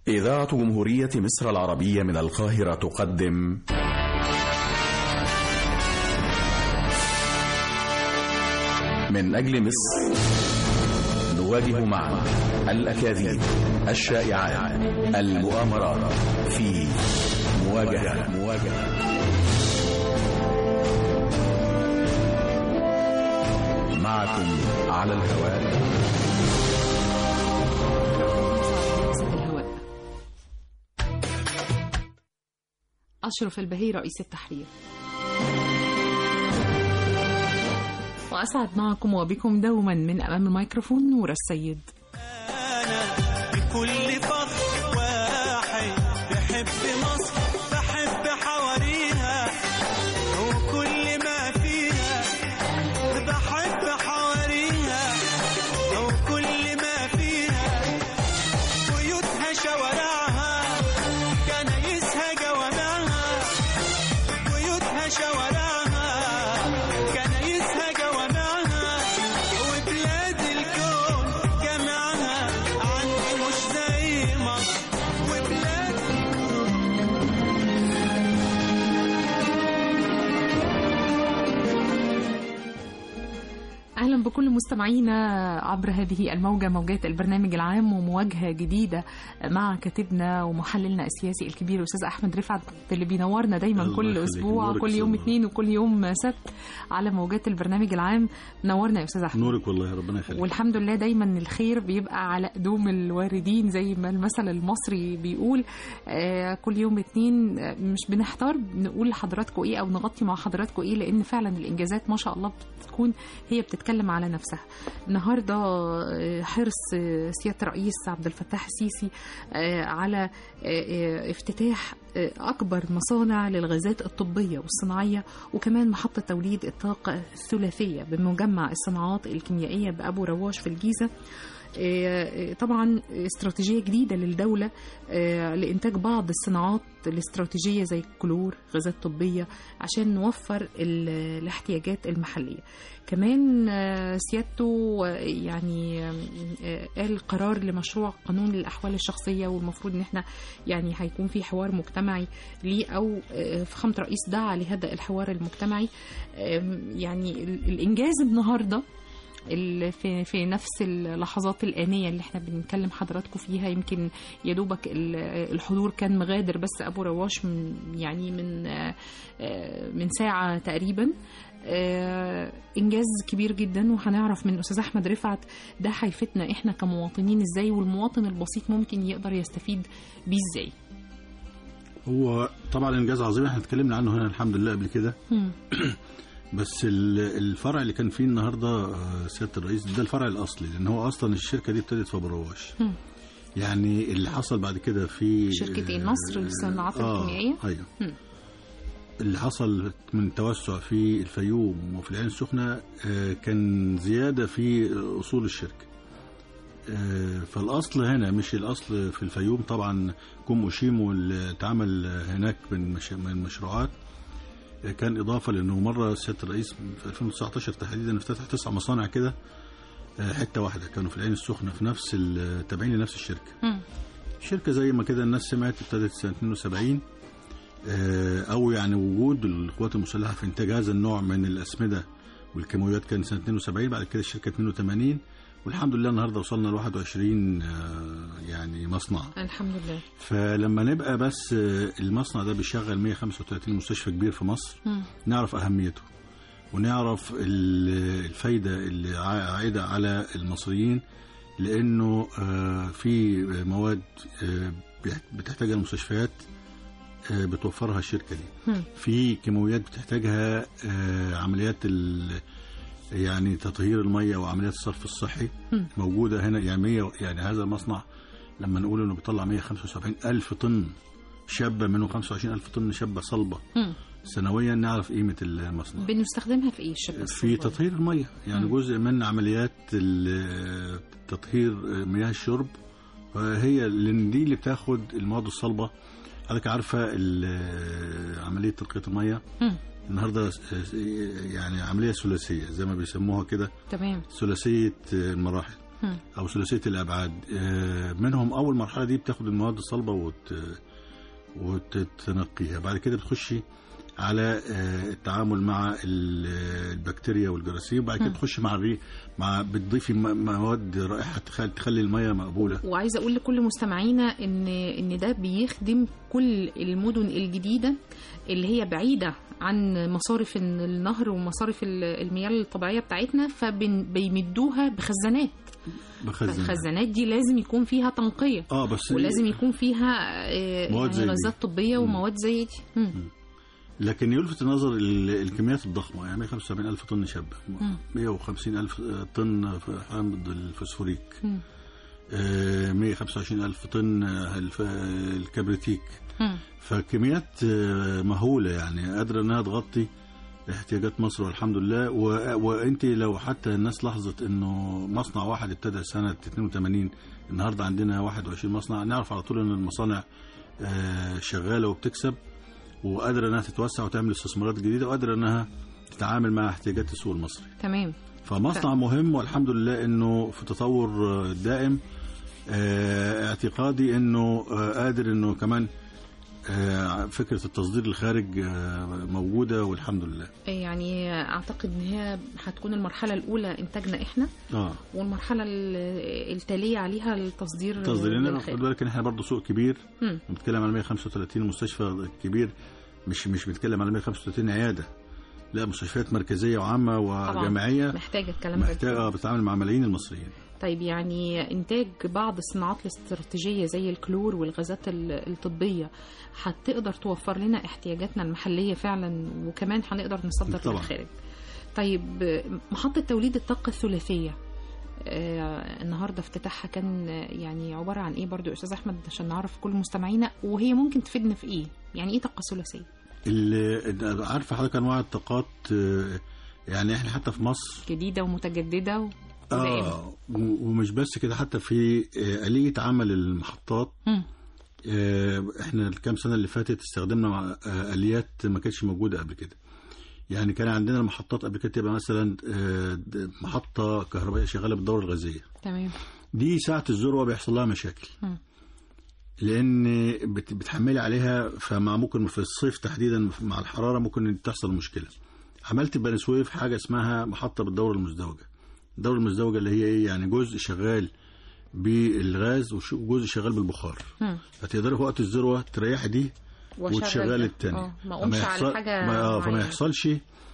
إذاعة جمهورية مصر العربية من القاهرة تقدم من أجل مصر نواجه معا الأكاذيب الشائعات المؤامرات في مواجهة مواجهة معكم على الهواء الهواء أشرف البهي رئيس التحرير وأسعد معكم وبكم دوما من أمام الميكروفون نور السيد بكل فخر واحد بحب مصر بحب حواريها وكل ما فيها بحب حواريها وكل ما فيها بيوتها شوارعها كنايسها جوامعها بيوتها شوارعها كنايسها جوامعها وبلاد الكون جمعها عندي مش زي مصر وبلاد أهلا بكل مستمعينا عبر هذه الموجة موجات البرنامج العام ومواجهة جديدة مع كاتبنا ومحللنا السياسي الكبير أستاذ أحمد رفعت اللي بينورنا دايما الله كل يخليك، أسبوع نورك كل يوم سلام. اثنين وكل يوم سبت على موجات البرنامج العام نورنا يا أستاذ أحمد نورك والله ربنا يخليك والحمد لله دايما الخير بيبقى على قدوم الواردين زي ما المثل المصري بيقول آه كل يوم اتنين آه، مش بنحتار نقول لحضراتكم ايه او نغطي مع حضراتكم ايه لان فعلا الانجازات ما شاء الله بتكون هي بتتكلم على نفسها النهارده آه، حرص آه، سياده الرئيس عبد الفتاح السيسي آه، على آه، آه، افتتاح آه، اكبر مصانع للغازات الطبيه والصناعيه وكمان محطه توليد الطاقه الثلاثيه بمجمع الصناعات الكيميائيه بابو رواش في الجيزه آه، طبعا استراتيجية جديدة للدولة آه، لإنتاج بعض الصناعات الاستراتيجية زي الكلور غازات طبية عشان نوفر ال- الاحتياجات المحلية كمان آه، سيادته آه، يعني آه، قال قرار لمشروع قانون الأحوال الشخصية والمفروض إن احنا يعني هيكون في حوار مجتمعي ليه أو آه، فخامة رئيس دعا لهذا الحوار المجتمعي آم، يعني ال- الإنجاز النهارده ال- في في نفس اللحظات الآنية اللي احنا بنكلم حضراتكم فيها يمكن يا دوبك ال- الحضور كان مغادر بس أبو رواش من يعني من آه، آه، من ساعة تقريبا آه، إنجاز كبير جدا وهنعرف من أستاذ أحمد رفعت ده هيفتنا إحنا كمواطنين إزاي والمواطن البسيط ممكن يقدر يستفيد بيه إزاي هو طبعا انجاز عظيم احنا اتكلمنا عنه هنا الحمد لله قبل كده مم. بس ال- الفرع اللي كان فيه النهارده آه، سياده الرئيس ده الفرع الاصلي لان هو اصلا الشركه دي ابتدت في ابو رواش مم. يعني اللي حصل بعد كده في شركة إيه؟ نصر للصناعات آه، الكيميائية؟ ايوه مم. اللي حصل من توسع في الفيوم وفي العين السخنه آه، كان زياده في اصول الشركه آه، فالاصل هنا مش الاصل في الفيوم طبعا كوم اوشيمو اللي اتعمل هناك من مش- من المشروعات آه، كان اضافه لانه مره سياده الرئيس في 2019 تحديدا افتتح تسع مصانع كده آه، حته واحده كانوا في العين السخنه في نفس ال- تابعين لنفس الشركه مم. شركه زي ما كده الناس سمعت ابتدت سنه 72 آه، او يعني وجود القوات المسلحه في انتاج هذا النوع من الاسمده والكيماويات كان سنه 72 بعد كده الشركه 82 والحمد لله النهارده وصلنا ل 21 آه، يعني مصنع الحمد لله فلما نبقى بس آه، المصنع ده بيشغل 135 مستشفى كبير في مصر مم. نعرف اهميته ونعرف ال- الفايده اللي عا- عائده على المصريين لانه آه، في مواد آه، بيحت- بتحتاجها المستشفيات آه، بتوفرها الشركه دي مم. في كيماويات بتحتاجها آه، عمليات ال- يعني تطهير الميه وعمليات الصرف الصحي مم. موجوده هنا يعني 100 يعني هذا المصنع لما نقول انه بيطلع 175 الف طن شابه منه 25 الف طن شابه صلبه مم. سنويا نعرف قيمه المصنع بنستخدمها في ايه الشبكة في الصلبة؟ تطهير الميه يعني مم. جزء من عمليات ال- تطهير مياه الشرب هي لان دي اللي بتاخد المواد الصلبه حضرتك عارفه ال- عمليه تنقيه الميه مم. النهارده يعني عمليه ثلاثيه زي ما بيسموها كده تمام ثلاثيه المراحل مم. او ثلاثيه الابعاد آه، منهم اول مرحله دي بتاخد المواد الصلبه وت... وتتنقيها بعد كده بتخشي على آه، التعامل مع ال- البكتيريا والجراثيم وبعد كده مم. تخشي مع الري مع بتضيفي م- مواد رائحه تخلي, تخلي الميه مقبوله وعايزه اقول لكل مستمعينا ان ان ده بيخدم كل المدن الجديده اللي هي بعيده عن مصارف النهر ومصارف ال- المياه الطبيعيه بتاعتنا فبيمدوها بخزانات بخزن فالخزانات دي لازم يكون فيها تنقيه اه بس ولازم يكون فيها آه، مواد زي يعني دي. غازات طبيه ومواد زي دي مم. لكن يلفت النظر ال- الكميات الضخمه يعني 175 الف طن شابه مم. 150 الف طن حامض الفوسفوريك مم. آه، 125 الف طن الف- الكبريتيك مم. فكميات آه، مهوله يعني قادره انها تغطي احتياجات مصر والحمد لله و- وانت لو حتى الناس لاحظت انه مصنع واحد ابتدى سنه 82 النهارده عندنا 21 مصنع نعرف على طول ان المصانع آه، شغاله وبتكسب وقادره انها تتوسع وتعمل استثمارات جديده وقادره انها تتعامل مع احتياجات السوق المصري تمام فمصنع مهم والحمد لله انه في تطور آه، دائم آه، اعتقادي انه آه، قادر انه كمان آه، فكره التصدير الخارج آه، موجوده والحمد لله يعني اعتقد ان هي هتكون المرحله الاولى انتاجنا احنا اه والمرحله ال- التاليه عليها التصدير تصديرنا للخارج. خد بالك ان احنا برضه سوق كبير مم. بنتكلم على 135 مستشفى كبير مش مش بنتكلم على 135 عياده لا مستشفيات مركزيه وعامه وجامعيه محتاجه الكلام ده محتاجه بتتعامل مع ملايين المصريين طيب يعني انتاج بعض الصناعات الاستراتيجيه زي الكلور والغازات ال- الطبيه هتقدر توفر لنا احتياجاتنا المحليه فعلا وكمان هنقدر نصدر طبعا. للخارج طيب محطه توليد الطاقه الثلاثيه آه النهارده افتتاحها كان آه، يعني عباره عن ايه برضو يا استاذ احمد عشان نعرف كل مستمعينا وهي ممكن تفيدنا في ايه يعني ايه طاقه ثلاثيه اللي عارفه حضرتك انواع الطاقات آه، يعني احنا حتى في مصر جديده ومتجدده و... ودائمة. اه و- ومش بس كده حتى في آه، آلية عمل المحطات مم. آه، احنا الكام سنة اللي فاتت استخدمنا مع آه، آليات ما كانتش موجودة قبل كده يعني كان عندنا المحطات قبل كده تبقى مثلا آه، د- محطة كهربائية شغالة بالدورة الغازية تمام دي ساعة الذروة بيحصل لها مشاكل مم. لان بت- بتحملي عليها فمع ممكن في الصيف تحديدا مع الحراره ممكن تحصل مشكله عملت في بني سويف حاجه اسمها محطه بالدوره المزدوجه الدوره المزدوجه اللي هي ايه يعني جزء شغال بالغاز وش- وجزء شغال بالبخار مم. فتقدري في وقت الذروه تريحي دي وأشغل وتشغلي ده. التاني اه ما اقومش على حاجه ما آه، فما معينة. يحصلش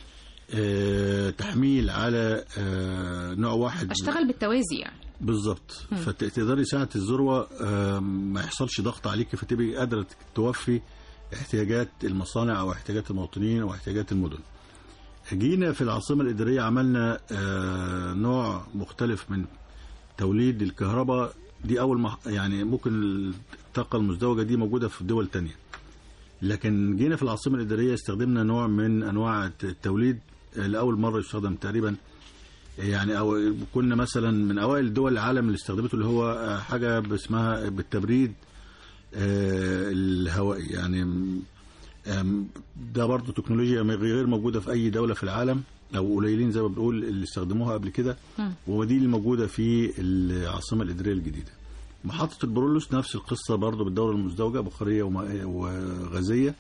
آه تحميل على آه نوع واحد اشتغل بالتوازي يعني بالظبط فتقدري ساعة الذروة آم، ما يحصلش ضغط عليك فتبقي قادرة توفي احتياجات المصانع أو احتياجات المواطنين أو احتياجات المدن جينا في العاصمة الإدارية عملنا آه، نوع مختلف من توليد الكهرباء دي أول ما يعني ممكن الطاقة المزدوجة دي موجودة في دول تانية لكن جينا في العاصمة الإدارية استخدمنا نوع من أنواع التوليد آه، لأول مرة يستخدم تقريبا يعني أو كنا مثلا من اوائل دول العالم اللي استخدمته اللي هو آه، حاجه اسمها بالتبريد آه، الهوائي يعني آم، ده برضو تكنولوجيا غير موجوده في اي دوله في العالم او قليلين زي ما بنقول اللي استخدموها قبل كده مم. ودي اللي موجوده في العاصمه الاداريه الجديده محطه البرولوس نفس القصه برضو بالدوره المزدوجه بخاريه ومائية وغازيه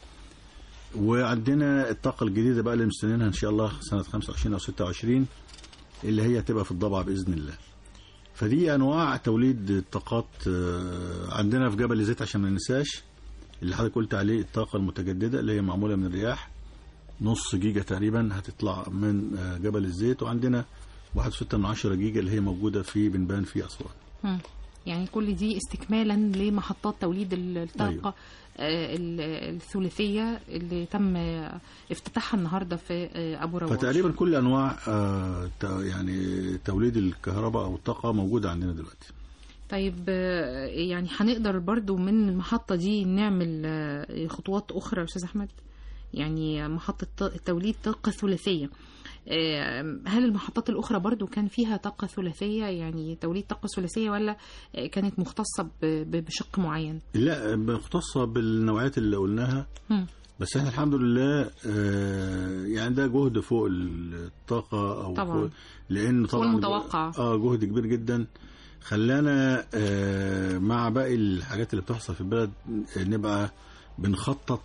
وعندنا الطاقه الجديده بقى اللي مستنيينها ان شاء الله سنه 25 او 26 اللي هي تبقى في الضبعه باذن الله فدي انواع توليد الطاقات آه، عندنا في جبل الزيت عشان ما ننساش اللي حضرتك قلت عليه الطاقه المتجدده اللي هي معموله من الرياح نص جيجا تقريبا هتطلع من آه، جبل الزيت وعندنا 1.6 من 10 جيجا اللي هي موجوده في بنبان في اسوان مم. يعني كل دي استكمالا لمحطات توليد ال- الطاقة أيوة. آه، ال- الثلاثية اللي تم آه، افتتاحها النهاردة في آه، أبو رواش فتقريبا كل انواع آه، ت- يعني توليد الكهرباء او الطاقه موجوده عندنا دلوقتي طيب آه، يعني هنقدر برضو من المحطة دي نعمل آه، خطوات أخرى يا أستاذ أحمد يعني محطة ط- توليد طاقة ثلاثية آه، هل المحطات الأخرى برضو كان فيها طاقة ثلاثية يعني توليد طاقة ثلاثية ولا آه، كانت مختصة ب- ب- بشق معين؟ لا مختصه بالنوعيات اللي قلناها مم. بس احنا الحمد لله آه، يعني ده جهد فوق الطاقه او طبعاً. فوق لان طبعا والمتوقع. اه جهد كبير جدا خلانا آه، مع باقي الحاجات اللي بتحصل في البلد آه، نبقى بنخطط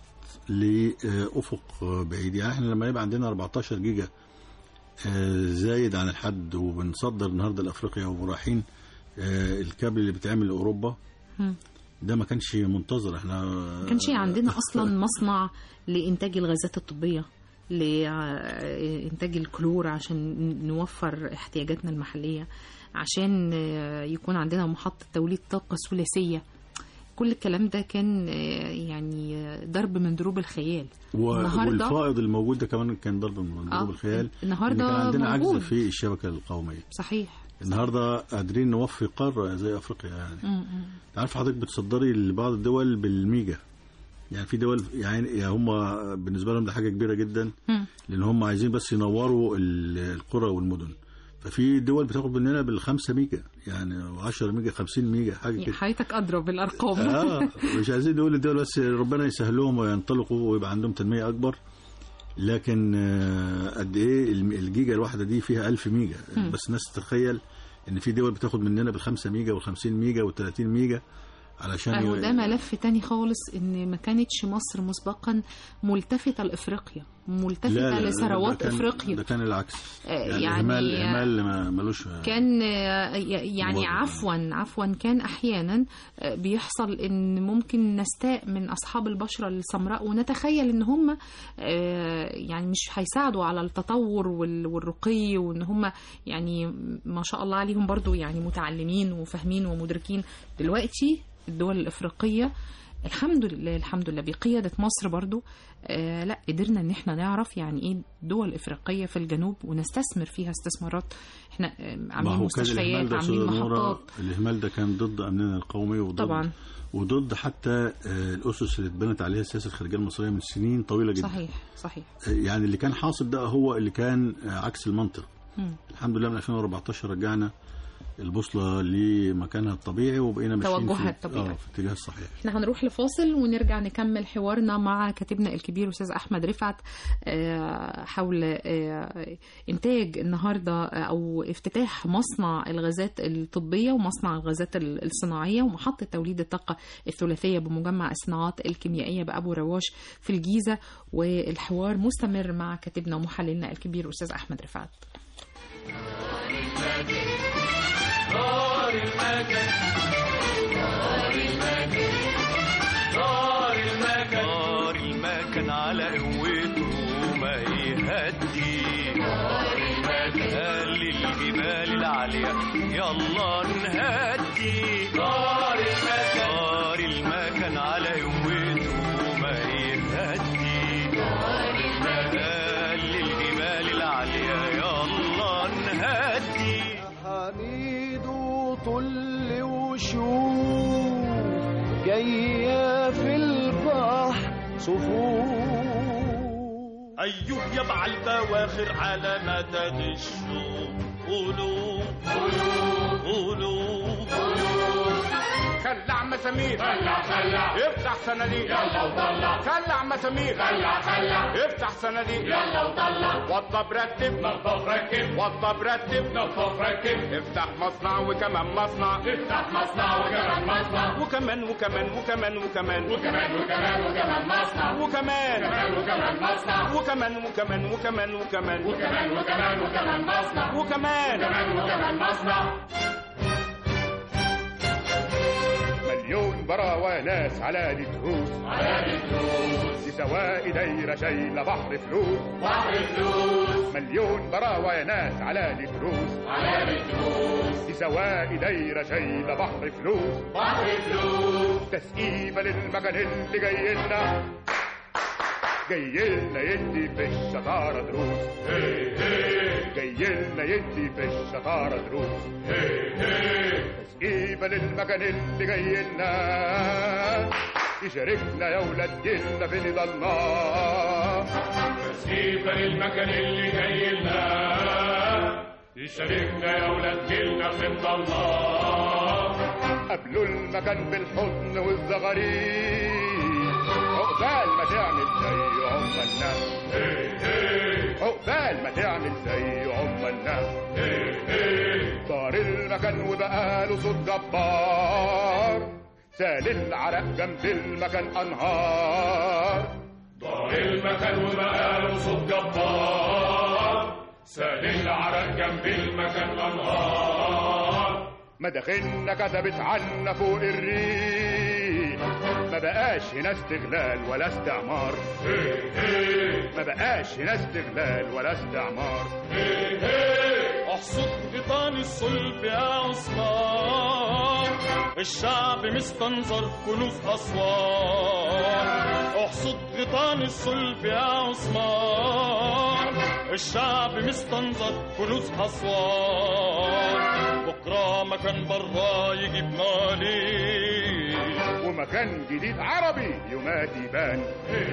لأفق آه، بعيد يعني احنا لما يبقى عندنا 14 جيجا آه، زايد عن الحد وبنصدر النهارده لافريقيا ورايحين آه، الكابل اللي بيتعمل لاوروبا مم. ده ما كانش منتظر احنا ما كانش عندنا اصلا مصنع لانتاج الغازات الطبيه لإنتاج الكلور عشان نوفر احتياجاتنا المحلية عشان آه، يكون عندنا محطة توليد طاقة ثلاثية كل الكلام ده كان آه، يعني آه، ضرب من ضروب الخيال و- النهاردة- والفائض الموجود ده كمان كان ضرب من ضروب آه، الخيال النهاردة إن كان عندنا موجود. عجز في الشبكه القوميه صحيح النهارده قادرين نوفي قاره زي افريقيا يعني م- م. عارف حضرتك بتصدري لبعض الدول بالميجا يعني في دول يعني يعني هم بالنسبه لهم ده حاجه كبيره جدا مم. لان هم عايزين بس ينوروا ال- القرى والمدن ففي دول بتاخد مننا بالخمسة ميجا يعني 10 ميجا 50 ميجا حاجه كده حضرتك أدرى بالأرقام اه مش عايزين نقول الدول بس ربنا يسهل لهم وينطلقوا ويبقى عندهم تنميه اكبر لكن آه، قد ايه الم- الجيجا الواحده دي فيها 1000 ميجا مم. بس الناس تتخيل ان في دول بتاخد مننا بالخمسة ميجا وال50 ميجا وال30 ميجا علشان أهو ي- ده ملف تاني خالص إن ما كانتش مصر مسبقا ملتفتة لأفريقيا ملتفتة لثروات ده كان- أفريقيا ده كان العكس آه، يعني, يعني- اهمال اهمال ما- ملوش كان آه، ي- يعني مبرر. عفوا عفوا كان احيانا آه، بيحصل ان ممكن نستاء من اصحاب البشره السمراء ونتخيل ان هم آه، يعني مش هيساعدوا على التطور وال- والرقي وان هم يعني ما شاء الله عليهم برضو يعني متعلمين وفاهمين ومدركين دلوقتي الدول الافريقيه الحمد لله الحمد لله بقيادة مصر برضو آه لا قدرنا ان احنا نعرف يعني ايه دول افريقية في الجنوب ونستثمر فيها استثمارات احنا آه، ما عاملين هو كان الإهمال مستشفيات ده عاملين أستاذة نورة، محطات الإهمال ده كان ضد أمننا القومي وضد طبعا وضد حتى آه، الأسس اللي اتبنت عليها السياسة الخارجية المصرية من سنين طويلة جدا صحيح صحيح آه، يعني اللي كان حاصل ده هو اللي كان آه، عكس المنطق مم. الحمد لله من 2014 رجعنا البوصلة لمكانها الطبيعي وبقينا ماشيين توجهها في الطبيعي. آه في الاتجاه الصحيح احنا هنروح لفاصل ونرجع نكمل حوارنا مع كاتبنا الكبير استاذ احمد رفعت آه، حول آه، انتاج النهارده آه، او افتتاح مصنع الغازات الطبيه ومصنع الغازات ال- الصناعيه ومحطه توليد الطاقه الثلاثيه بمجمع الصناعات الكيميائيه بابو رواش في الجيزه والحوار مستمر مع كاتبنا ومحللنا الكبير استاذ احمد رفعت نار المكن على قوته ما يهدي قال الجبال العالية يلا نهدي نار المكن نار المكن على قوته ما يهدي قال الجبال العالية يلا نهدي حميد وطل وشوف جاية في البحر صفوف أيوه يبع البواخر على مدد الشوق قولوا قولوا قولوا خلع مسامير خلع خلع افتح صناديق يلا وطلع خلع مسامير خلع خلع افتح صناديق يلا وطلع وضب رتب نظف ركب وضب رتب نظف ركب افتح مصنع وكمان مصنع افتح مصنع وكمان مصنع وكمان وكمان وكمان وكمان وكمان وكمان وكمان مصنع وكمان وكمان وكمان مصنع وكمان وكمان وكمان وكمان وكمان وكمان وكمان مصنع وكمان وكمان وكمان مصنع مليون براوة ناس على الدروس على الدروس لسواء دايرة شايلة بحر فلوس بحر فلوس مليون براوة ناس على الدروس على الدروس لسواء دايرة شايلة بحر فلوس بحر فلوس تسقيفة للمكان اللي جاي لنا جاي لنا يدي في الشطارة دروس جاي لنا يدي في الشطارة دروس تسقيفة للمكان اللي جاي لنا يشاركنا يا ولاد جيلنا في نضالنا تسقيفة للمكان اللي جاي لنا يشاركنا يا ولاد جيلنا في نضالنا قبلوا المكان بالحضن والزغاريد عقبال ما تعمل زي عمالنا عقبال ما تعمل زي عمالنا دار المكان المكان وبقاله صوت جبار سال العرق جنب المكان انهار ضاع المكان وبقاله صوت جبار سال العرق جنب المكان انهار مداخلنا كتبت عنا فوق الريق ما بقاش هنا استغلال ولا استعمار ما بقاش هنا استغلال ولا استعمار احصد غيطان الصلب يا عثمان الشعب مستنظر كنوز اسوان احصد غيطان الصلب يا عثمان الشعب مستنظر كنوز اسوان بكره مكان برا يجيب مالي ومكان جديد عربي يومات يبان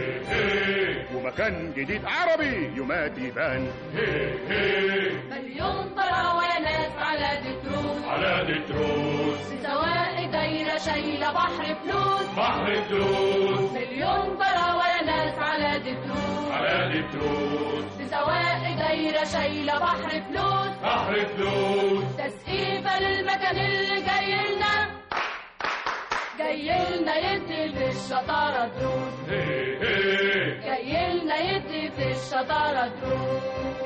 ومكان جديد عربي يومات يبان مليون طرا ويا ناس على دتروس على دتروس سواق دايرة شايلة بحر فلوس بحر فلوس مليون طرا ويا ناس على دتروس على دتروس سواق دايرة شايلة بحر فلوس بحر فلوس تسقيفة للمكان اللي جاي لنا جاي لنا يدي في الشطارة دروس جاي لنا يدي في الشطارة دروس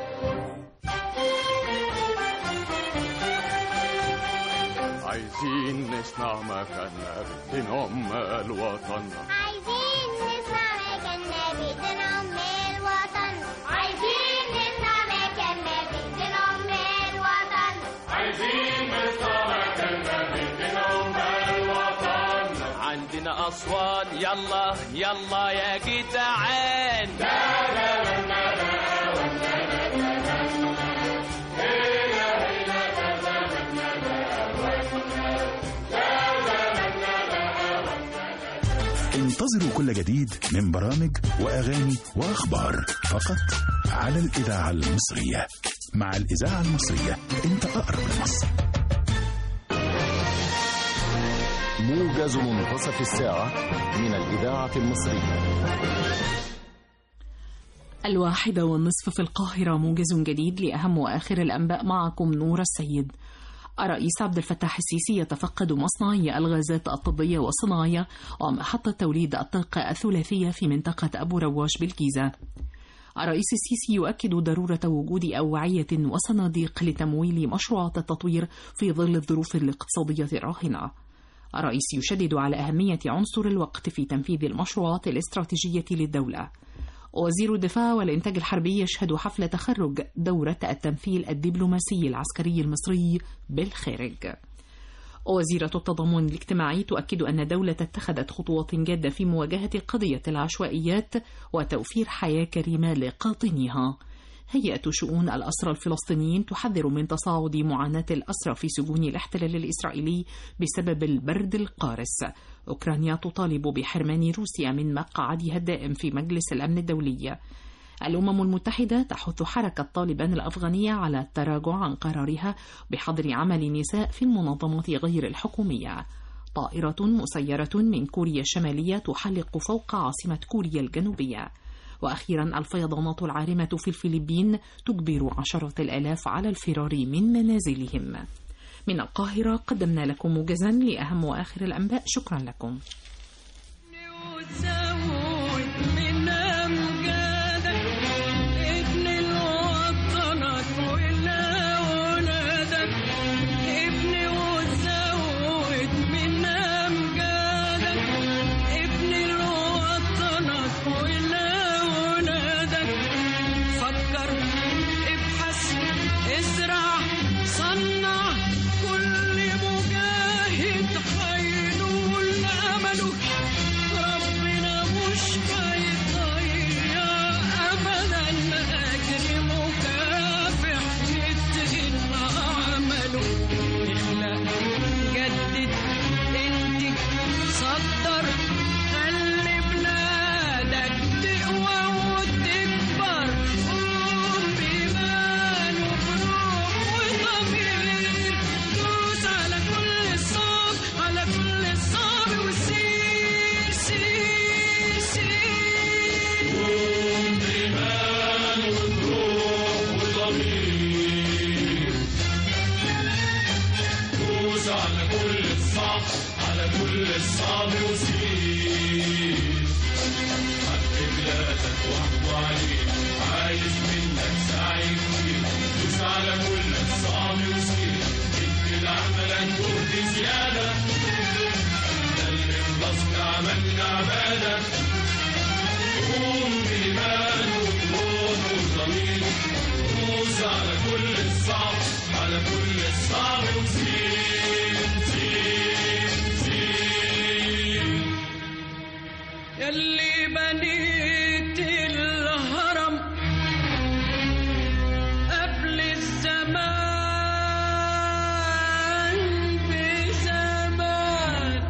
عايزين نصنع مكاننا بنم الوطن عايزين نسمع مكاننا بإيدين أم الوطن عايزين نسمع مكاننا بإيدين أم الوطن عايزين نسمع مكاننا بإيدين أم الوطن عندنا أسوان يلا يلا يا جدعان انتظروا كل جديد من برامج وأغاني وأخبار فقط على الإذاعة المصرية مع الإذاعة المصرية أنت أقرب لمصر موجز منتصف الساعة من الإذاعة المصرية الواحدة والنصف في القاهرة موجز جديد لأهم وآخر الأنباء معكم نور السيد الرئيس عبد الفتاح السيسي يتفقد مصنعي الغازات الطبية والصناعية ومحطة توليد الطاقة الثلاثية في منطقة أبو رواش بالجيزة الرئيس السيسي يؤكد ضرورة وجود أوعية وصناديق لتمويل مشروعات التطوير في ظل الظروف الاقتصادية الراهنة الرئيس يشدد على أهمية عنصر الوقت في تنفيذ المشروعات الاستراتيجية للدولة وزير الدفاع والإنتاج الحربي يشهد حفل تخرج دورة التمثيل الدبلوماسي العسكري المصري بالخارج وزيرة التضامن الاجتماعي تؤكد أن الدولة اتخذت خطوات جادة في مواجهة قضية العشوائيات وتوفير حياة كريمة لقاطنيها هيئة شؤون الأسرى الفلسطينيين تحذر من تصاعد معاناة الأسرى في سجون الاحتلال الإسرائيلي بسبب البرد القارس أوكرانيا تطالب بحرمان روسيا من مقعدها الدائم في مجلس الأمن الدولي الأمم المتحدة تحث حركة طالبان الأفغانية على التراجع عن قرارها بحظر عمل نساء في المنظمات غير الحكومية طائرة مسيرة من كوريا الشمالية تحلق فوق عاصمة كوريا الجنوبية وأخيرا الفيضانات العارمة في الفلبين تجبر عشرات الآلاف على الفرار من منازلهم من القاهرة قدمنا لكم موجزا لأهم وآخر الأنباء شكرا لكم وتزود من أمجادك ابن الوطنك ولأولادك ابن وتزود من أمجادك ابن الوطنك ولأولادك فكر ابحث ازرع صنع كل مجاهد هينول أمله ربنا مش هيضيع أبدا أجر مكافح نتقن عمله اخلق جدد انتج صدر خلي بلادك تقوى وتكبر قوم بإيمان وبروح وضمير دوس على كل الصعب على كل الصعب وسير سير سير عملنا عبادة قوم بإيمان وروح وضمير دوس على كل الصعب على كل الصعب وزين زين زين يلي بنيت الهرم قبل الزمان بزمان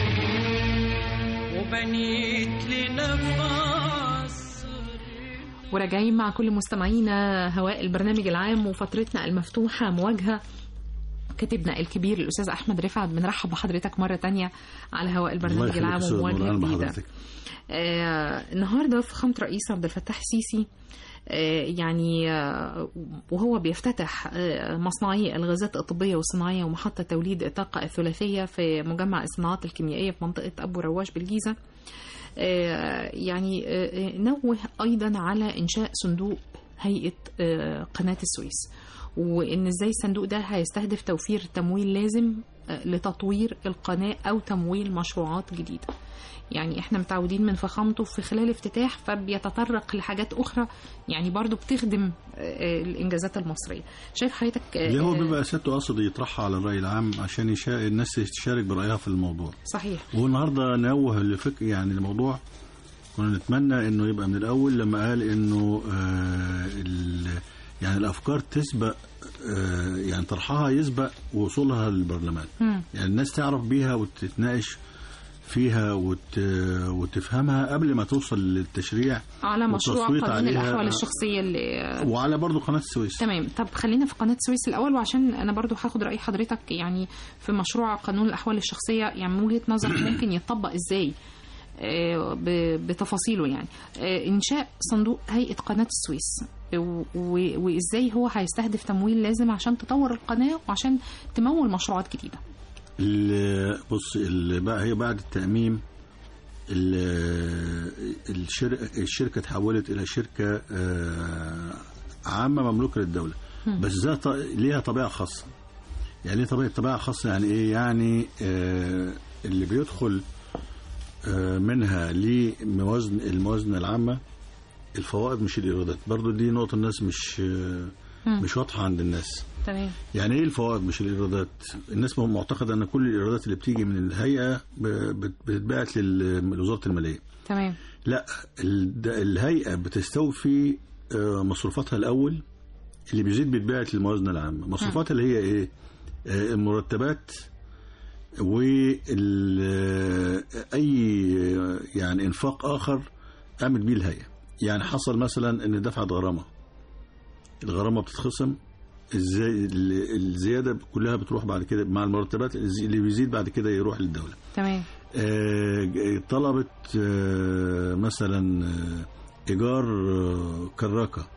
وبنيت لنفس وراجعين مع كل مستمعينا هواء البرنامج العام وفترتنا المفتوحة مواجهة كاتبنا الكبير الأستاذ أحمد رفعت بنرحب بحضرتك مرة تانية على هواء الله البرنامج يخليك العام يا أستاذ ومواجهة نوران جديدة بحضرتك. آه النهاردة فخامة رئيس عبد الفتاح السيسي آه يعني آه وهو بيفتتح آه مصنعي الغازات الطبية والصناعية ومحطة توليد الطاقة الثلاثية في مجمع الصناعات الكيميائية في منطقة أبو رواش بالجيزة آه، يعني آه، آه، نوه أيضا على إنشاء صندوق هيئة آه، قناة السويس وإن إزاي الصندوق ده هيستهدف توفير تمويل لازم آه، لتطوير القناة أو تمويل مشروعات جديدة يعني احنا متعودين من فخامته في خلال افتتاح فبيتطرق لحاجات أخرى يعني برضو بتخدم آه، آه، الإنجازات المصرية شايف حضرتك آه، اللي هو آه، بيبقى سيادته قصد يطرحها على الرأي العام عشان يشا... الناس تشارك برأيها في الموضوع صحيح والنهارده نوه لفك يعني الموضوع كنا نتمنى انه يبقى من الاول لما قال انه آه ال... يعني الافكار تسبق آه يعني طرحها يسبق وصولها للبرلمان مم. يعني الناس تعرف بيها وتتناقش فيها وت... وتفهمها قبل ما توصل للتشريع على مشروع والتصويت قانون عليها. الأحوال الشخصية اللي وعلى برضو قناة السويس تمام طب خلينا في قناة السويس الأول وعشان أنا برضو هاخد رأي حضرتك يعني في مشروع قانون الأحوال الشخصية يعني من وجهة نظرك ممكن يتطبق إزاي آه، ب- بتفاصيله يعني آه، إنشاء صندوق هيئة قناة السويس و- و- وإزاي هو هيستهدف تمويل لازم عشان تطور القناة وعشان تمول مشروعات جديدة ال- بص ال- بقى هي بعد التأميم ال- الشركة الشركة تحولت إلى شركة آه، عامة مملوكة للدولة مم. بس ذات ليها طبيعة خاصة يعني ليه طبيعة طبيعة خاصة يعني إيه يعني آه، اللي بيدخل آه، منها لموازن الموازنة العامة الفوائد مش الإيرادات برضو دي نقطة الناس مش آه، مم. مش واضحة عند الناس تمام يعني ايه الفوائد مش الايرادات الناس معتقده ان كل الايرادات اللي بتيجي من الهيئه ب- بت- بتتبعت لل- لوزاره الماليه تمام لا ال- ده الهيئه بتستوفي آه، مصروفاتها الاول اللي بيزيد بيتبعت للموازنه العامه مصروفاتها اللي هي ايه آه، المرتبات وال آه، اي آه، يعني انفاق اخر قامت بيه الهيئه يعني حصل مثلا ان دفعت غرامه الغرامه بتتخصم ازاي ال- الزياده كلها بتروح بعد كده مع المرتبات اللي بيزيد بعد كده يروح للدوله تمام آه، ج- طلبت آه، مثلا آه، ايجار آه، كراكه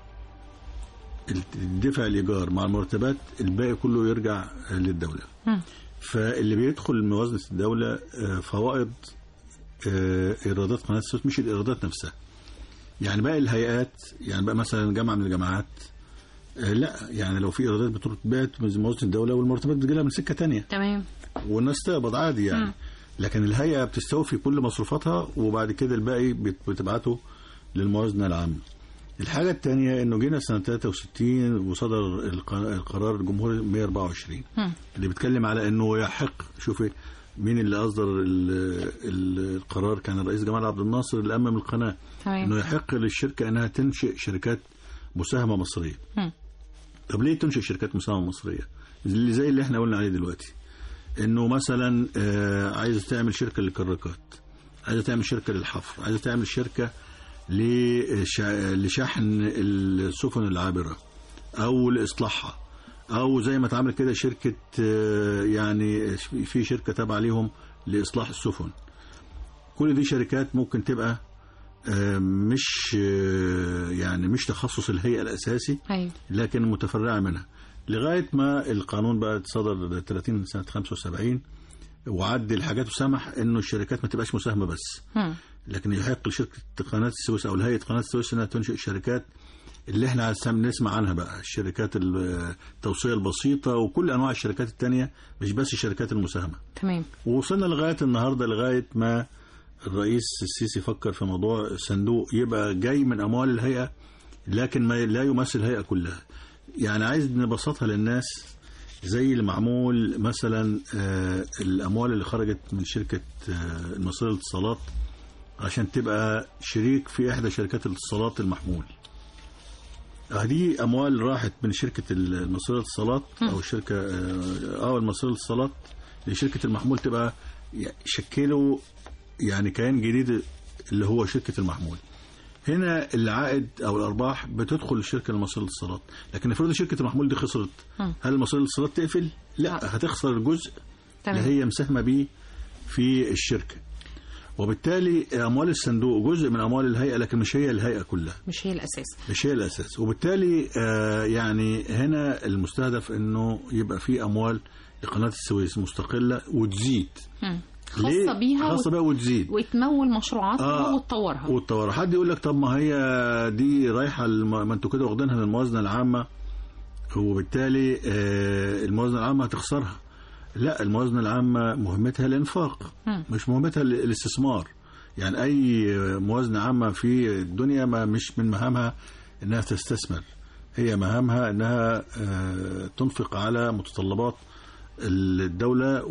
دفع الايجار مع المرتبات الباقي كله يرجع آه، للدوله مم. فاللي بيدخل موازنه الدوله آه، فوائد آه، ايرادات قناه السويس مش الايرادات نفسها يعني باقي الهيئات يعني بقى مثلا جامعه من الجامعات آه، لا يعني لو في ايرادات بتتبعت من موازنه الدوله والمرتبات بتجيلها من سكه تانية تمام والناس تقبض عادي يعني مم. لكن الهيئه بتستوفي كل مصروفاتها وبعد كده الباقي بت- بتبعته للموازنه العامه الحاجه الثانيه انه جينا سنه 63 وصدر الق- القرار الجمهوري 124 مم. اللي بيتكلم على انه يحق شوفي مين اللي اصدر ال- ال- القرار كان الرئيس جمال عبد الناصر اللي امم القناه تمام. انه يحق للشركه انها تنشئ شركات مساهمه مصريه مم. طب ليه تنشئ شركات مساهمه مصريه اللي زي اللي احنا قلنا عليه دلوقتي انه مثلا آه، عايز تعمل شركه للكراكات عايزه تعمل شركه للحفر عايزه تعمل شركه لشع- لشحن السفن العابره او لاصلاحها او زي ما اتعمل كده شركه آه، يعني في شركه تابعه ليهم لاصلاح السفن كل دي شركات ممكن تبقى آه، مش آه، يعني مش تخصص الهيئه الاساسي أيوة لكن متفرعة منها لغاية ما القانون بقى صدر 30 سنة 75 وعدل حاجات وسمح انه الشركات ما تبقاش مساهمة بس مم. لكن يحق لشركة قناة السويس او لهيئة قناة السويس انها تنشئ شركات اللي احنا عايز نسمع عنها بقى الشركات التوصية البسيطة وكل انواع الشركات التانية مش بس الشركات المساهمة تمام ووصلنا لغاية النهاردة لغاية ما الرئيس السيسي فكر في موضوع صندوق يبقى جاي من اموال الهيئه لكن ما لا يمثل الهيئه كلها يعني عايز نبسطها للناس زي اللي معمول مثلا آه، الاموال اللي خرجت من شركه آه، المصريه للاتصالات عشان تبقى شريك في احدى شركات الاتصالات المحمول هذه اموال راحت من شركه المصريه للاتصالات او الشركه اه أو المصريه للاتصالات لشركه المحمول تبقى ي- شكلوا يعني كيان جديد اللي هو شركه المحمول هنا العائد او الارباح بتدخل للشركه المصريه للاتصالات لكن افرض شركه المحمول دي خسرت مم. هل المصريه للاتصالات تقفل لا هتخسر الجزء تمام. اللي هي مساهمه بيه في الشركه وبالتالي اموال الصندوق جزء من اموال الهيئه لكن مش هي الهيئه كلها مش هي الاساس مش هي الاساس وبالتالي آه يعني هنا المستهدف انه يبقى في اموال لقناه السويس مستقله وتزيد مم. ليه؟ خاصه بيها خاصه وت- بيها وتزيد وتمول مشروعاتها آه. وتطورها والطوارئ حد يقول لك طب ما هي دي رايحه الم... ما انتوا كده واخدينها من الموازنه العامه وبالتالي آه الموازنه العامه هتخسرها لا الموازنه العامه مهمتها الانفاق مم. مش مهمتها ال- الاستثمار يعني اي موازنه عامه في الدنيا ما مش من مهامها انها تستثمر هي مهامها انها آه، تنفق على متطلبات الدولة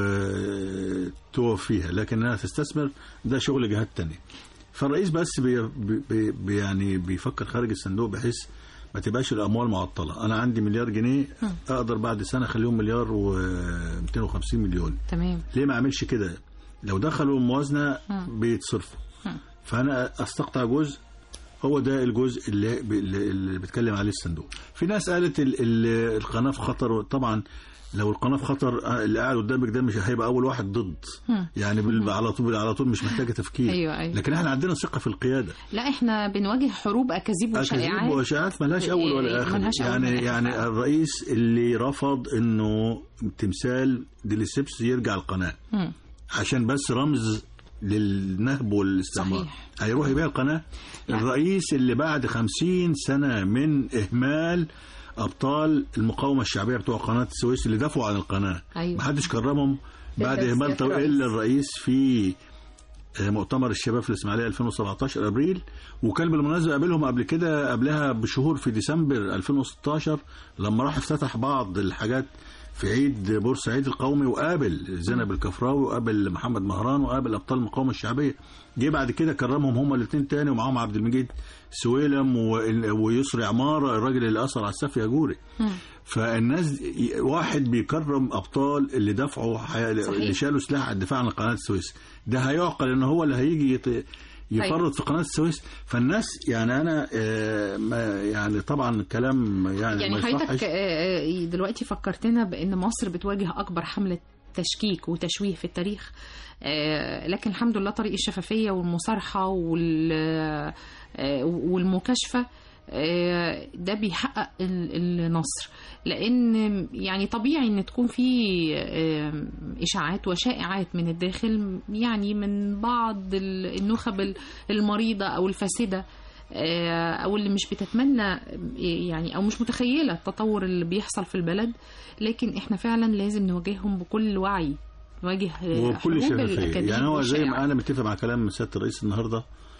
وتوفيها لكن انها تستثمر ده شغل جهات تانية فالرئيس بس بي بي بي يعني بيفكر خارج الصندوق بحيث ما تبقاش الاموال معطله انا عندي مليار جنيه اقدر بعد سنه اخليهم مليار و250 مليون تمام ليه ما اعملش كده لو دخلوا الموازنه مم. بيتصرفوا مم. فانا استقطع جزء هو ده الجزء اللي اللي اللي بيتكلم عليه الصندوق في ناس قالت ال- ال- القناه في خطر طبعا لو القناه في خطر آه، اللي قاعد قدامك ده مش هيبقى اول واحد ضد مم. يعني بال- على طول على طول مش محتاجه تفكير أيوة، أيوة. لكن احنا عندنا ثقه في القياده لا احنا بنواجه حروب اكاذيب أكاذيب وشائعات واشاعات ملهاش اول ولا اخر ملهاش أول يعني ولا آخر. يعني الرئيس اللي رفض انه تمثال ديليسيبس يرجع القناه مم. عشان بس رمز للنهب والاستعمار صحيح. هيروح يبيع القناة الرئيس اللي بعد خمسين سنة من إهمال أبطال المقاومة الشعبية بتوع قناة السويس اللي دافعوا عن القناة أيوة. محدش كرمهم بعد بس إهمال في طويل الرئيس. إلا الرئيس في آه، مؤتمر الشباب في الإسماعيلية 2017 أبريل وكان بالمناسبة قابلهم قبل كده قبلها بشهور في ديسمبر 2016 لما راح افتتح بعض الحاجات في عيد بورسعيد القومي وقابل زينب الكفراوي وقابل محمد مهران وقابل ابطال المقاومه الشعبيه جه بعد كده كرمهم هما الاثنين تاني ومعاهم عبد المجيد سويلم و- ويسري عماره الراجل اللي اثر على السف ياجوري فالناس دي- واحد بيكرم ابطال اللي دفعوا حي... صحيح. اللي شالوا سلاح على الدفاع عن قناه السويس ده هيعقل ان هو اللي هيجي يط... يفرط في قناه السويس فالناس يعني انا آه، ما يعني طبعا كلام يعني, يعني ما حضرتك يصحش. آه، آه، دلوقتي فكرتنا بان مصر بتواجه اكبر حمله تشكيك وتشويه في التاريخ آه، لكن الحمد لله طريق الشفافيه والمصارحه وال آه، والمكاشفه آه، ده بيحقق ال- النصر لان يعني طبيعي ان تكون في آه، اشاعات وشائعات من الداخل يعني من بعض ال- النخب ال- المريضه او الفاسده آه، او اللي مش بتتمنى يعني او مش متخيله التطور اللي بيحصل في البلد لكن احنا فعلا لازم نواجههم بكل وعي نواجه آه، وبكل حروب شفافيه الأكاذيب يعني هو زي ما والشائعات. انا متفق مع كلام سياده الرئيس النهارده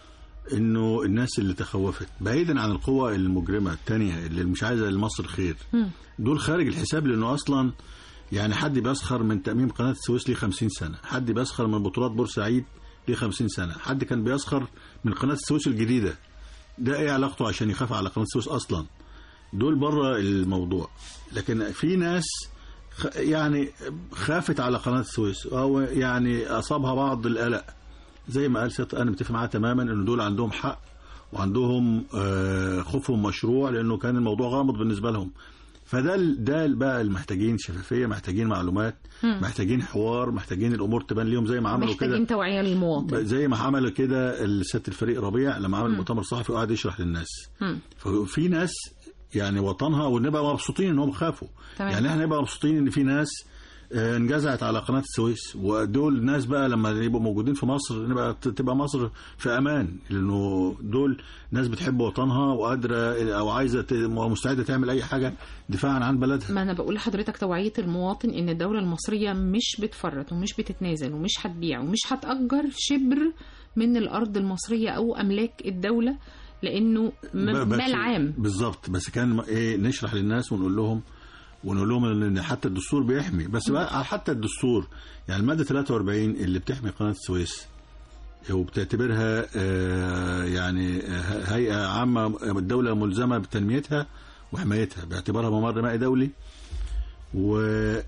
انه الناس اللي تخوفت بعيدا عن القوى المجرمه الثانيه اللي مش عايزه لمصر الخير مم. دول خارج الحساب لانه اصلا يعني حد بيسخر من تاميم قناه السويس ليه 50 سنه حد بيسخر من بطولات بورسعيد ليه 50 سنه حد كان بيسخر من قناه السويس الجديده ده ايه علاقته عشان يخاف على قناه السويس اصلا دول بره الموضوع لكن في ناس خ- يعني خافت على قناه السويس او يعني اصابها بعض القلق زي ما قال سيادة انا متفق معاه تماما ان دول عندهم حق وعندهم آه، خوفهم مشروع لانه كان الموضوع غامض بالنسبه لهم فده ال- ده بقى المحتاجين شفافيه محتاجين معلومات مم. محتاجين حوار محتاجين الامور تبان ليهم زي ما عملوا كده محتاجين توعيه للمواطن زي ما عمل كده سياده الفريق ربيع لما عمل مم. مؤتمر صحفي وقعد يشرح للناس مم. ففي ناس يعني وطنها ونبقى مبسوطين انهم خافوا تمام. يعني احنا نبقى مبسوطين ان في ناس آه، انجزعت على قناه السويس ودول ناس بقى لما يبقوا موجودين في مصر نبقى تبقى مصر في امان لانه دول ناس بتحب وطنها وقادره او عايزه ت- مستعده تعمل اي حاجه دفاعا عن بلدها ما انا بقول لحضرتك توعيه المواطن ان الدوله المصريه مش بتفرط ومش بتتنازل ومش هتبيع ومش هتاجر شبر من الارض المصريه او املاك الدوله لانه م- ب- بس- مال عام بالظبط بس كان ايه نشرح للناس ونقول لهم ونقول لهم ان حتى الدستور بيحمي بس بقى حتى الدستور يعني الماده 43 اللي بتحمي قناه السويس وبتعتبرها آه، يعني آه، هيئه عامه الدوله ملزمه بتنميتها وحمايتها باعتبارها ممر مائي دولي و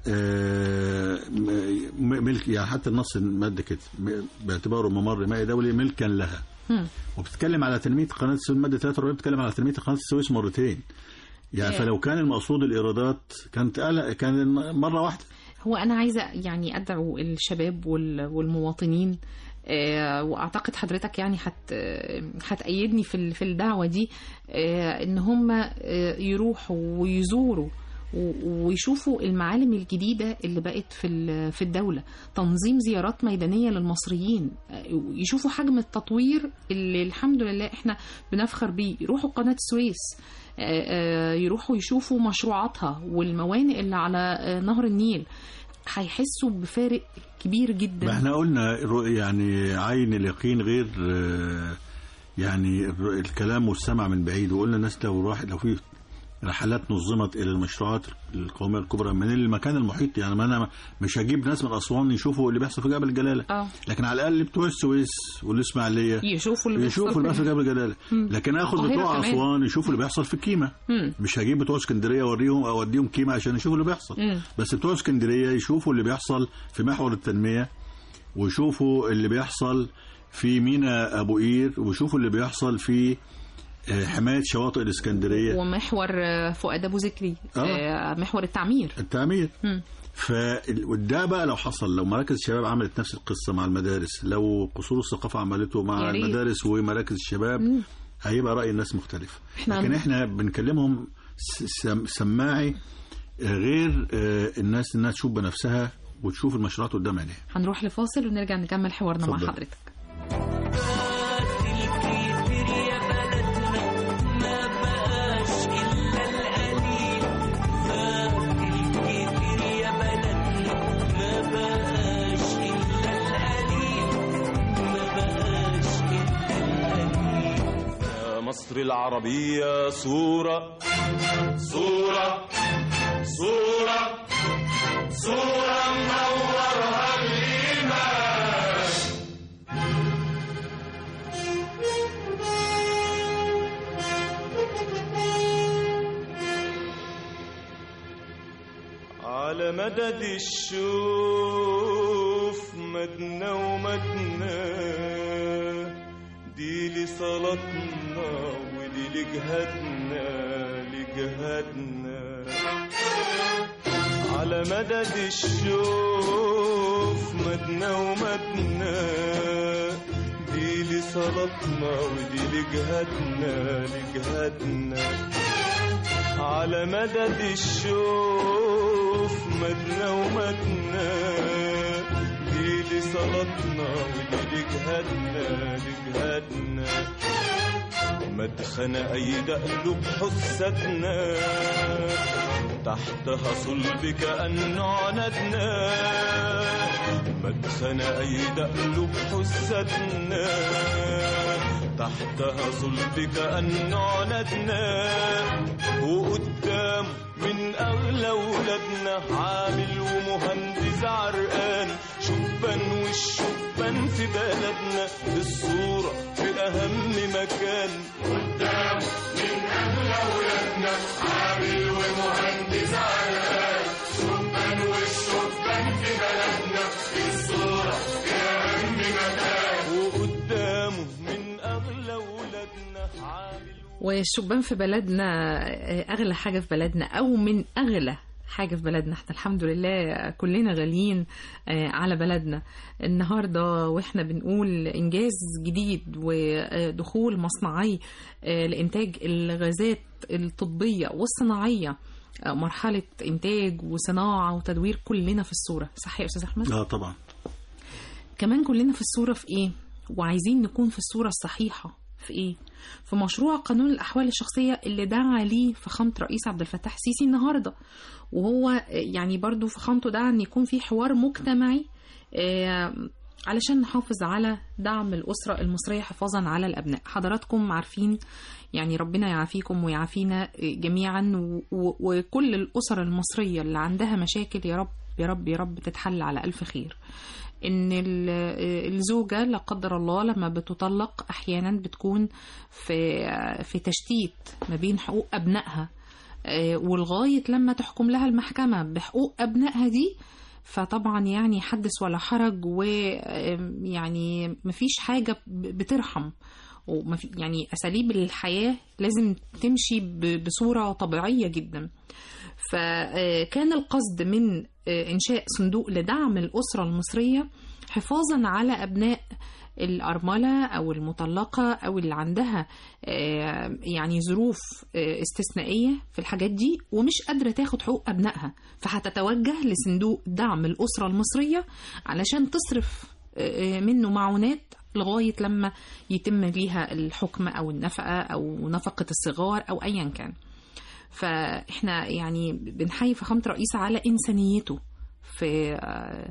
آه، م- ملك يعني حتى النص الماده كده م- باعتباره ممر مائي دولي ملكا لها مم. وبتتكلم على تنميه قناه السويس الماده 43 بتتكلم على تنميه قناه السويس مرتين يعني إيه. فلو كان المقصود الايرادات كانت قال- كان مره واحده هو انا عايزه يعني ادعو الشباب وال- والمواطنين آه، واعتقد حضرتك يعني هت هتأيدني في ال- في الدعوه دي آه، ان هم آه، يروحوا ويزوروا و- ويشوفوا المعالم الجديدة اللي بقت في ال- في الدولة تنظيم زيارات ميدانية للمصريين آه، يشوفوا حجم التطوير اللي الحمد لله احنا بنفخر بيه يروحوا قناة السويس آه، آه، يروحوا يشوفوا مشروعاتها والموانئ اللي على آه، نهر النيل هيحسوا بفارق كبير ما جدا احنا قلنا الرؤ- يعني عين اليقين غير آه، يعني الر- الكلام والسمع من بعيد وقلنا الناس لو راح لو في رحلات نظمت الى المشروعات القوميه الكبرى من المكان المحيط يعني ما انا مش هجيب ناس من اسوان يشوفوا اللي بيحصل في جبل الجلاله اه لكن على الاقل بتوع السويس والاسماعيليه يشوفوا اللي بيحصل يشوفوا اللي بيحصل في جبل الجلاله مم. لكن اخد القاهرة بتوع كمان. اسوان يشوفوا اللي بيحصل في كيما مم. مش هجيب بتوع اسكندريه اوريهم او اوديهم كيما عشان يشوفوا اللي بيحصل مم. بس بتوع اسكندريه يشوفوا اللي بيحصل في محور التنميه ويشوفوا اللي بيحصل في مينا ابو قير ويشوفوا اللي بيحصل في آه، حمايه شواطئ الاسكندريه ومحور آه، فؤاد ابو ذكري آه. آه، محور التعمير التعمير مم. فده بقى لو حصل لو مراكز الشباب عملت نفس القصه مع المدارس لو قصور الثقافه عملته مع يا ريت. المدارس ومراكز الشباب مم. هيبقى راي الناس مختلف إحنا لكن عن- احنا بنكلمهم س- سم- سماعي آه، غير آه، الناس انها تشوف بنفسها وتشوف المشروعات قدام عينيها هنروح لفاصل ونرجع نكمل حوارنا مع اتفضل. حضرتك يا مصر العربية صورة صورة صورة صورة منورها الإيمان على مدد الشوف مدنا ومدنا دي لصلاتنا ودي لجهادنا لجهادنا على مدد الشوف مدنا ومدنا دي لصلاتنا ودي لجهادنا لجهادنا على مدد الشوف مدنا ومدنا دي لصلاتنا ودي لجهادنا لجهادنا مدخن أيد قلوب حستنا تحتها صلب كأنه عنادنا مدخن أيد قلوب حستنا تحتها صلب كأنه عنادنا وقدام من أغلى ولادنا عامل ومهندس عرقان شبان والشبان في بلدنا الصورة في أهم مكان قدام من أغلى ولادنا عامل ومهندس عرقان شبان والشبان في بلدنا الصورة في أهم مكان وقدامه من أغلى ولادنا عامل والشبان في بلدنا آه، اغلى حاجه في بلدنا او من اغلى حاجه في بلدنا احنا الحمد لله كلنا غاليين آه، على بلدنا النهارده واحنا بنقول انجاز جديد ودخول مصنعي آه، لانتاج الغازات الطبيه والصناعيه آه، مرحله انتاج وصناعه وتدوير كلنا في الصوره صح يا استاذ احمد اه طبعا كمان كلنا في الصورة في إيه؟ وعايزين نكون في الصورة الصحيحة في إيه؟ في مشروع قانون الأحوال الشخصية اللي دعا ليه فخامة رئيس عبد الفتاح السيسي النهاردة وهو يعني برضو فخامته دعا أن يكون في حوار مجتمعي آه، علشان نحافظ على دعم الأسرة المصرية حفاظا على الأبناء حضراتكم عارفين يعني ربنا يعافيكم ويعافينا جميعا و- و- وكل الأسر المصرية اللي عندها مشاكل يا رب يا رب يا رب تتحل على ألف خير ان ال- الزوجه لا قدر الله لما بتطلق احيانا بتكون في في تشتيت ما بين حقوق ابنائها آه، ولغايه لما تحكم لها المحكمه بحقوق ابنائها دي فطبعا يعني حدث ولا حرج ويعني مفيش حاجه ب- بترحم ومفي- يعني اساليب الحياه لازم تمشي ب- بصوره طبيعيه جدا فكان القصد من إنشاء صندوق لدعم الأسرة المصرية حفاظا على أبناء الأرملة أو المطلقة أو اللي عندها آه، يعني ظروف آه، استثنائية في الحاجات دي ومش قادرة تاخد حقوق أبنائها فهتتوجه لصندوق دعم الأسرة المصرية علشان تصرف آه، منه معونات لغاية لما يتم ليها الحكم أو النفقة أو نفقة الصغار أو أيا كان فاحنا يعني بنحيي فخامة الرئيس على إنسانيته في آه،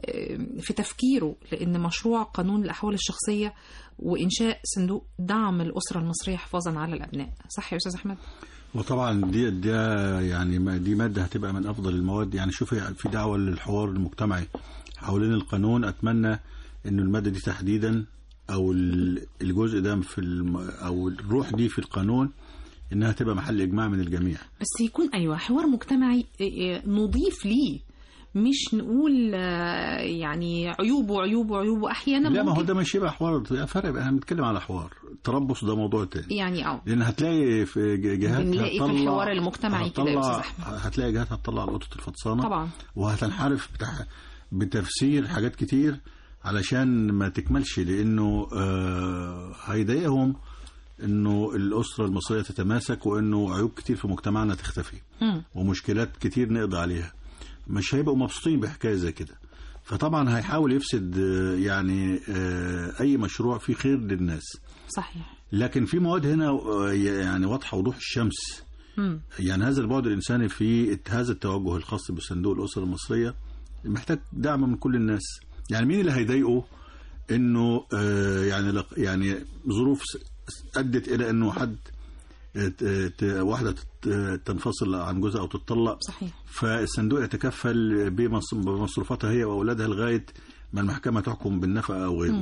في تفكيره لأن مشروع قانون الأحوال الشخصية وإنشاء صندوق دعم الأسرة المصرية حفاظا على الأبناء صح يا أستاذ أحمد؟ وطبعا دي دي يعني ما- دي ماده هتبقى من افضل المواد يعني شوفي في دعوه للحوار المجتمعي حوالين القانون اتمنى انه الماده دي تحديدا او ال- الجزء ده في الم او الروح دي في القانون انها تبقى محل اجماع من الجميع بس يكون أيوة حوار مجتمعي آه، آه، نضيف ليه مش نقول آه، يعني عيوبه عيوبه عيوبه أحيانا لا ما هو ممكن ده مش يبقى حوار فرق احنا بنتكلم على حوار التربص ده موضوع تاني يعني اه لان هتلاقي في ج- جهات بنلاقي في هتطلع- الحوار المجتمعي كده يا هتطلع- أستاذ أحمد. هتلاقي جهات هتطلع القطط الفطسانه طبعا وهتنحرف بتاع بتفسير حاجات كتير علشان ما تكملش لانه آه هيضايقهم انه الاسره المصريه تتماسك وانه عيوب كتير في مجتمعنا تختفي مم. ومشكلات كتير نقضي عليها مش هيبقوا مبسوطين بحكايه زي كده فطبعا هيحاول يفسد آه، يعني آه، اي مشروع فيه خير للناس صحيح لكن في مواد هنا آه، يعني واضحه وضوح الشمس مم. يعني هذا البعد الإنساني في هذا التوجه الخاص بصندوق الأسرة المصرية محتاج دعم من كل الناس يعني مين اللي هيضايقه انه آه يعني لق- يعني ظروف س- ادت الى انه حد آه، ت- ت- واحده تت- تنفصل عن جوزها او تتطلق صحيح فالصندوق يتكفل بمص- بمصروفاتها هي واولادها لغايه ما المحكمه تحكم بالنفقه او غيره مم.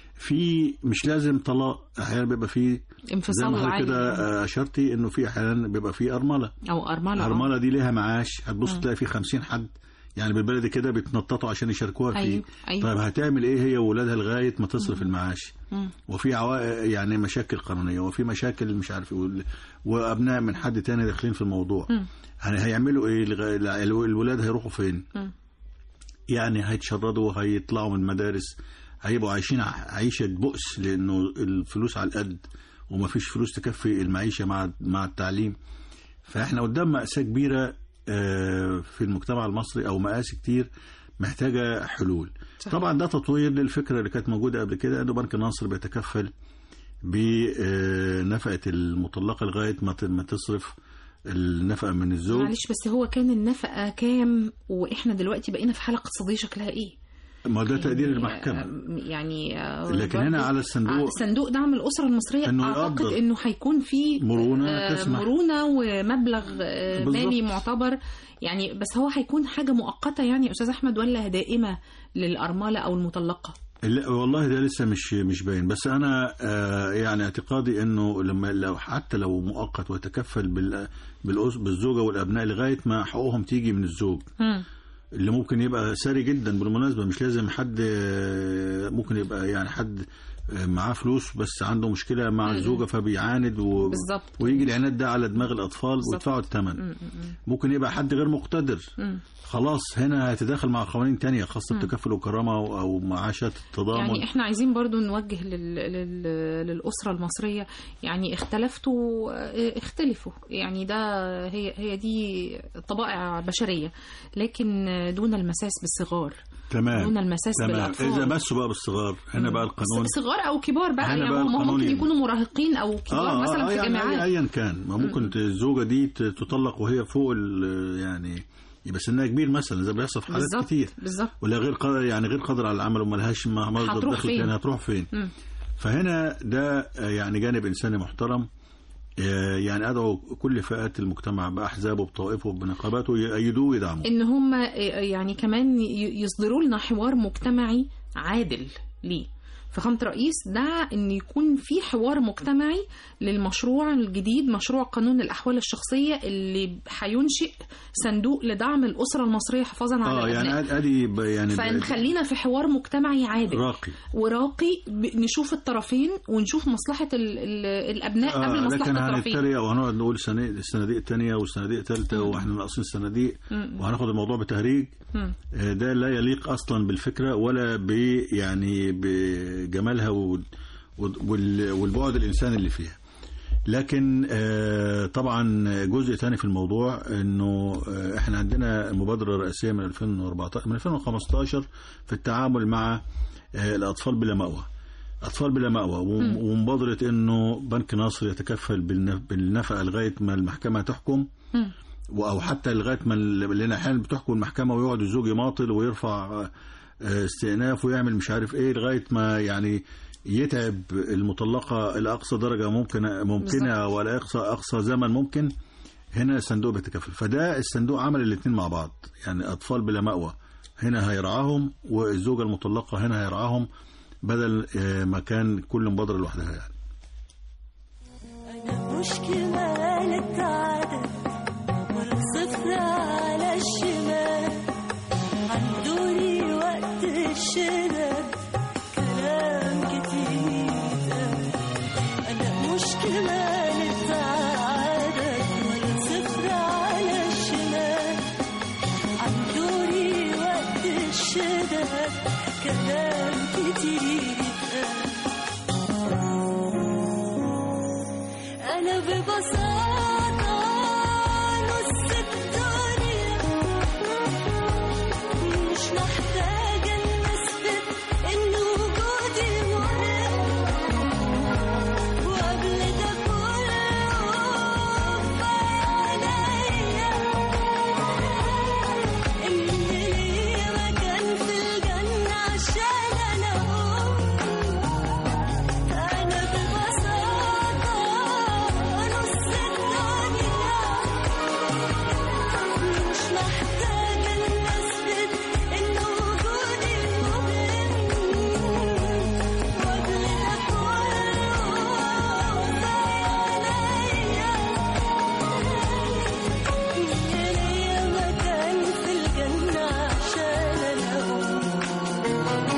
في مش لازم طلاق احيانا بيبقى في زي انفصال ما حضرتك عالي كده آه، اشرتي انه في احيانا بيبقى في ارمله او ارمله آه. الارمله دي ليها معاش هتبص مم. تلاقي في 50 حد يعني بالبلدي كده بيتنططوا عشان يشاركوها فيه أيوة، أيوة. طيب هتعمل ايه هي واولادها لغايه ما تصرف المعاش مم. وفي عوائق يعني مشاكل قانونيه وفي مشاكل مش عارف يقول وابناء من حد تاني داخلين في الموضوع مم. يعني هيعملوا ايه لغاية الولاد هيروحوا فين مم. يعني هيتشردوا هيطلعوا من المدارس هيبقوا عايشين ع- عيشة بؤس لأنه الفلوس على القد ومفيش فلوس تكفي المعيشة مع مع التعليم فإحنا قدام مأساة كبيرة آه، في المجتمع المصري أو مآسي كتير محتاجة حلول صحيح. طبعا ده تطوير للفكرة اللي كانت موجودة قبل كده أنه بنك النصر بيتكفل بنفقة المطلقة لغاية ما ت- ما تصرف النفقة من الزوج معلش بس هو كان النفقه كام واحنا دلوقتي بقينا في حاله اقتصاديه شكلها ايه ما ده تقدير المحكمة يعني آه، لكن برضه هنا على الصندوق صندوق دعم الاسره المصريه إنه اعتقد يقدر. انه هيكون في مرونة آه، تسمح. مرونه ومبلغ آه، بالظبط. مالي معتبر يعني بس هو هيكون حاجه مؤقته يعني يا استاذ احمد ولا دائمه للارمله او المطلقه لا والله ده لسه مش مش باين بس انا آه يعني اعتقادي انه لما لو حتى لو مؤقت ويتكفل بال بالأس بالزوجه والابناء لغايه ما حقوقهم تيجي من الزوج مم. اللي ممكن يبقى ساري جدا بالمناسبه مش لازم حد آه، ممكن يبقى يعني حد آه، معاه فلوس بس عنده مشكله مع الزوجه فبيعاند و... بالظبط. ويجي العناد ده على دماغ الاطفال بالظبط. ويدفعوا الثمن م- م- ممكن يبقى حد غير مقتدر م. خلاص هنا هيتداخل مع قوانين تانية خاصة التكافل والكرامة أو أو معاشات التضامن يعني احنا عايزين برضو نوجه لل... لل... للأسرة المصرية يعني اختلفتوا اه، اختلفوا يعني ده هي هي دي طبائع بشرية لكن دون المساس بالصغار تمام دون المساس تمام بالأطفال. إذا مسوا بقى بالصغار هنا بقى القانون صغار او كبار بقى هنا يعني بقى هم القانون ممكن يعني. يكونوا مراهقين او كبار مثلا في يعني جامعات ايا كان ما ممكن الزوجه دي ت- تطلق وهي فوق ال- يعني يبقى سنها كبير مثلا زي ما بيحصل في حالات بالظبط كتير بالظبط ولا غير قادر يعني غير قادر على العمل وما لهاش ما- مصدر هتروح دخل فين؟ تاني هتروح فين مم. فهنا ده آه، يعني جانب انساني محترم آه، يعني ادعو كل فئات المجتمع باحزابه بطوائفه بنقاباته يأيدوه ويدعموه ان هم يعني كمان ي- يصدروا لنا حوار مجتمعي عادل ليه فخامة رئيس ده ان يكون في حوار مجتمعي للمشروع الجديد مشروع قانون الاحوال الشخصيه اللي هينشئ صندوق لدعم الاسره المصريه حفاظا على اه الابناء يعني ادي ب- يعني ب- فنخلينا في حوار مجتمعي عادل راقي وراقي ب- نشوف الطرفين ونشوف مصلحه ال ال الابناء قبل آه مصلحه لكن الطرفين هنتريق وهنقعد نقول سنة- الصناديق تانية والصناديق تالتة واحنا ناقصين صناديق مم. وهناخد الموضوع بتهريج مم. آه، ده لا يليق اصلا بالفكره ولا ب يعني بجمالها وال- وال- والبعد الانساني اللي فيها لكن آه، طبعا جزء تاني في الموضوع انه آه، احنا عندنا مبادره رئاسيه من 2014 من 2015 في التعامل مع آه، الاطفال بلا مأوى اطفال بلا مأوى وم- ومبادره انه بنك ناصر يتكفل بالنف- بالنفقه لغايه ما المحكمه تحكم مم. او حتى لغايه ما ال- لان احيانا بتحكم المحكمه ويقعد الزوج يماطل ويرفع آه، استئناف ويعمل مش عارف ايه لغايه ما يعني يتعب المطلقه الى اقصى درجه ممكن ممكنه بالظبط. ولا اقصى اقصى زمن ممكن هنا الصندوق بيتكفل فده الصندوق عمل الاثنين مع بعض يعني اطفال بلا مأوى هنا هيرعاهم والزوجه المطلقه هنا هيرعاهم بدل آه، ما كان كل مبادره لوحدها يعني مش كمالة عدد ولا صفر على الشمال عندوني وقت الشدد كلام كتير اتقال. أنا مش كمالة عدد ولا صفر على الشمال عندوني وقت الشدد كلام كتير اتقال. أنا ببساطة نص الدنيا مش محتاجة إن أثبت إن وجودي مهم وقبل ده كله عليا إن ليا مكان في الجنة عشان أنا أم أنا ببساطة نص الدنيا مش محتاجة إن أثبت إن وجودي مهم وقبل ده كله عليا إن ليا مكان في الجنة عشان أنا أم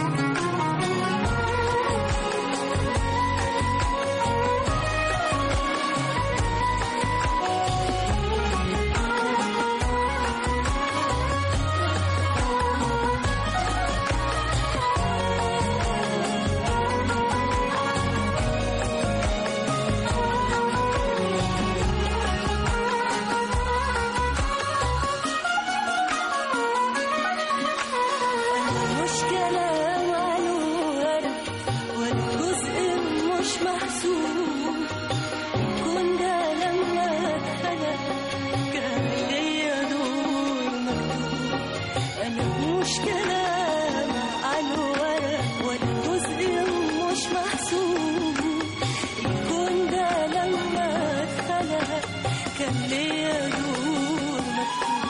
مش كلام عن ورق ولا جزء مش محسوب كون ده لما اتخلق كان ليا دور مكتوب انا مش كلام عن ورق ولا جزء مش محسوب الكون ده لما اتخلق كان ليا دور مكتوب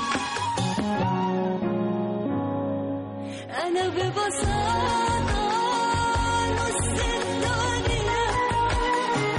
أنا ببساطة نص الدنيا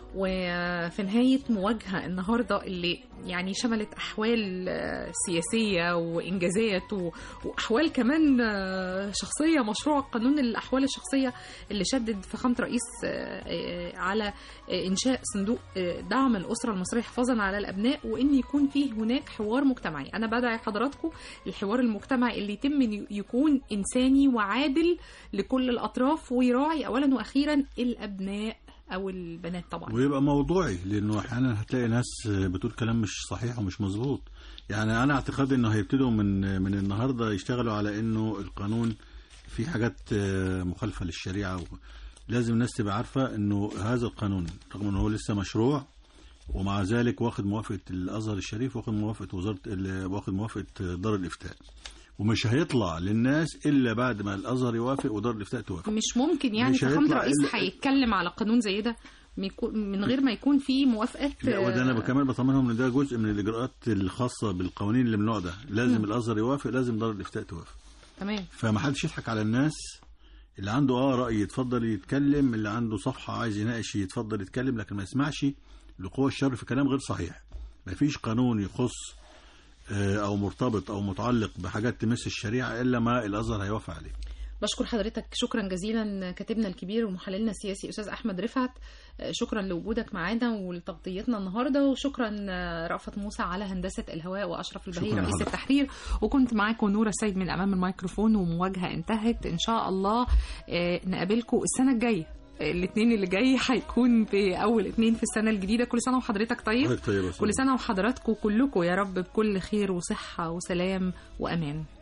وفي نهاية مواجهة النهاردة اللي يعني شملت أحوال آه، سياسية وإنجازات و- وأحوال كمان آه، شخصية مشروع قانون الأحوال الشخصية اللي شدد فخامة رئيس آه، آه، على آه، إنشاء صندوق آه، دعم الأسرة المصرية حفاظا على الأبناء وإن يكون فيه هناك حوار مجتمعي أنا بدعي حضراتكم الحوار المجتمعي اللي يتم إن يكون إنساني وعادل لكل الأطراف ويراعي أولا وأخيرا الأبناء أو البنات طبعا ويبقى موضوعي لانه احيانا هتلاقي ناس بتقول كلام مش صحيح ومش مظبوط يعني انا اعتقادي انه هيبتدوا من من النهارده يشتغلوا على انه القانون في حاجات آه، مخالفه للشريعه و- لازم الناس تبقى عارفه انه هذا القانون رغم انه هو لسه مشروع ومع ذلك واخد موافقه الازهر الشريف واخد موافقه وزاره ال- واخد موافقه دار الافتاء ومش هيطلع للناس الا بعد ما الازهر يوافق ودار الافتاء توافق مش ممكن يعني مش فخامة هيطلع رئيس إلا- هيتكلم على قانون زي ده ميكو- من غير ما يكون فيه موافقات لا وده انا آه، كمان بطمنهم ان ده جزء من الاجراءات الخاصه بالقوانين اللي من النوع ده لازم مم. الازهر يوافق لازم دار الافتاء توافق تمام فما حدش يضحك على الناس اللي عنده اه راي يتفضل يتكلم اللي عنده صفحه عايز يناقش يتفضل يتكلم لكن ما يسمعش لقوى الشر في كلام غير صحيح ما فيش قانون يخص آه، او مرتبط او متعلق بحاجات تمس الشريعه الا ما الازهر هيوافق عليه بشكر حضرتك شكرا جزيلا كاتبنا الكبير ومحللنا السياسي استاذ احمد رفعت آه، شكرا لوجودك معانا ولتغطيتنا النهارده وشكرا آه، رأفت موسى على هندسه الهواء واشرف البهي شكراً رئيس لحضرتك. التحرير وكنت معاكم نوره السيد من امام الميكروفون ومواجهه انتهت ان شاء الله آه، نقابلكم السنه الجايه الاثنين اللي جاي هيكون في اول اثنين في السنه الجديده كل سنه وحضرتك طيب حضرتك طيب يا كل سنه وحضراتكم كلكم يا رب بكل خير وصحه وسلام وامان